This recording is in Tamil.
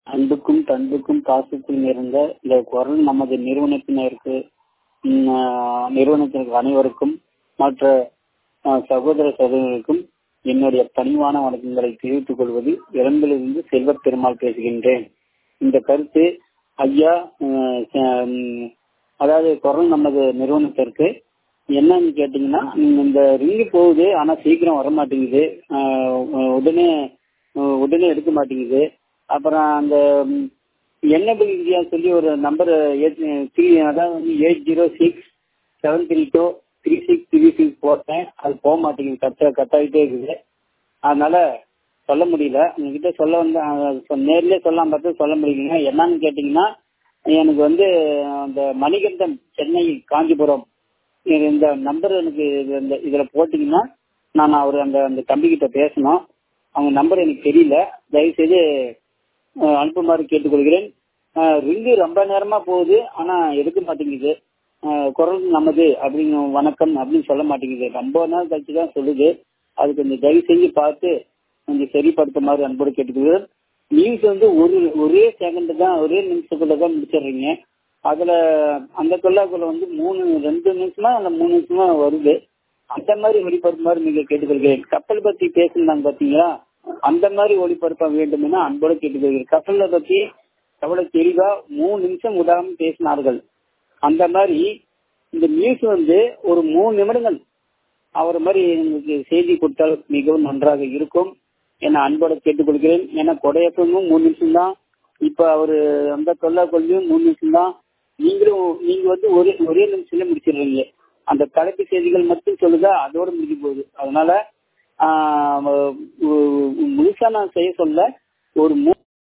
அன்புக்கும் பண்புக்கும் பாசத்துக்கும் நிறைந்த இந்த குரல் நமது நிறுவனத்தினருக்கு ம், ஆஹ், நிறுவனத்தினருக்கு அனைவருக்கும் மற்ற ஆஹ், சகோதர சகோதரர்களுக்கும் என்னுடைய பணிவான வணக்கங்களை தெரிவித்துக் கொள்வது இளம்பிலிருந்து செல்வப் பெருமாள் பேசுகின்றேன் இந்த கருத்து ஐயா ஆஹ், ச- ம், அதாவது குரல் நமது நிறுவனத்திற்கு என்னன்னு கேட்டீங்கன்னா ம், இந்த ரிங்கு போகுது ஆனா சீக்கிரம் வர மாட்டேங்குது ஆஹ், உடனே ஆஹ், உடனே எடுக்க மாட்டேங்குது அப்புறம் அந்த என்னபிள் இந்தியா சொல்லி ஒரு நம்பர் த்ரீ அதாவது வந்து eight zero six seven three two three six three six போட்டேன் அது போக மாட்டேங்குது கட்ட கட் ஆகிட்டே இருக்குது அதனால சொல்ல முடியல உங்ககிட்ட சொல்ல வந்து அஹ், சொ- நேர்லயே சொல்லாம பார்த்து சொல்ல முடியலங்க என்னன்னு கேட்டீங்கன்னா எனக்கு வந்து அந்த மணிகண்டன் சென்னை காஞ்சிபுரம் இது இந்த நம்பர் எனக்கு இது- இந்த இதுல போட்டீங்கன்னா நான் அவர் அந்த அந்த தம்பி கிட்ட பேசணும் அவங்க நம்பர் எனக்கு தெரியல தயவுசெய்து அஹ், அனுப்புமாறு கேட்டுக்கொள்கிறேன் ரிங்கு ரொம்ப நேரமா போகுது ஆனா எடுக்க மாட்டேங்குது அஹ், குரல் நமது அப்படின்னு வணக்கம் அப்படின்னு சொல்ல மாட்டேங்குது ரொம்ப நாள் கழிச்சு தான் சொல்லுது அது கொஞ்சம் தயவு செஞ்சு பார்த்து கொஞ்சம் சரிப்படுத்துமாறு அன்போடு கேட்டுக்கொள்கிறேன் நியூஸ் வந்து ஒரு ஒரே செகண்ட் தான் ஒரே நிமிஷத்துக்குள்ள தான் முடிச்சிடுறீங்க அதுல அந்த கொள்ளாக்குள்ள வந்து மூணு ரெண்டு நிமிஷமா அந்த மூணு நிமிஷமா வருது அந்த மாதிரி ஒளிபரப்புமாறு நீங்க கேட்டுக்கொள்கிறேன் கப்பல் பத்தி பேசினாங்க பாத்தீங்களா அந்த மாதிரி ஒளிபரப்ப வேண்டும் என அன்போடு கேட்டுக்கொள்கிறேன் கப்பலை பத்தி எவ்வளவு தெளிவா மூணு நிமிஷம் விடாம பேசினார்கள் அந்த மாதிரி இந்த நியூஸ் வந்து ஒரு மூணு நிமிடங்கள் அவர் மாதிரி எங்களுக்கு செய்தி கொடுத்தால் மிகவும் நன்றாக இருக்கும் என அன்போட கேட்டுக்கொள்கிறேன் ஏன்னா கொடையப்பமும் மூணு நிமிஷம் தான் இப்ப அவரு அந்த தொல்லா கொள்ளியும் மூணு நிமிஷம் தான் நீங்களும் நீங்க வந்து ஒரே ஒரே நிமிஷத்துல முடிச்சிடுறீங்க அந்த தலைப்பு செய்திகள் மட்டும் சொல்லுதா அதோட முடிஞ்சு போகுது அதனால ஆஹ், முழுசா நான் செய்ய சொல்ல ஒரு மூ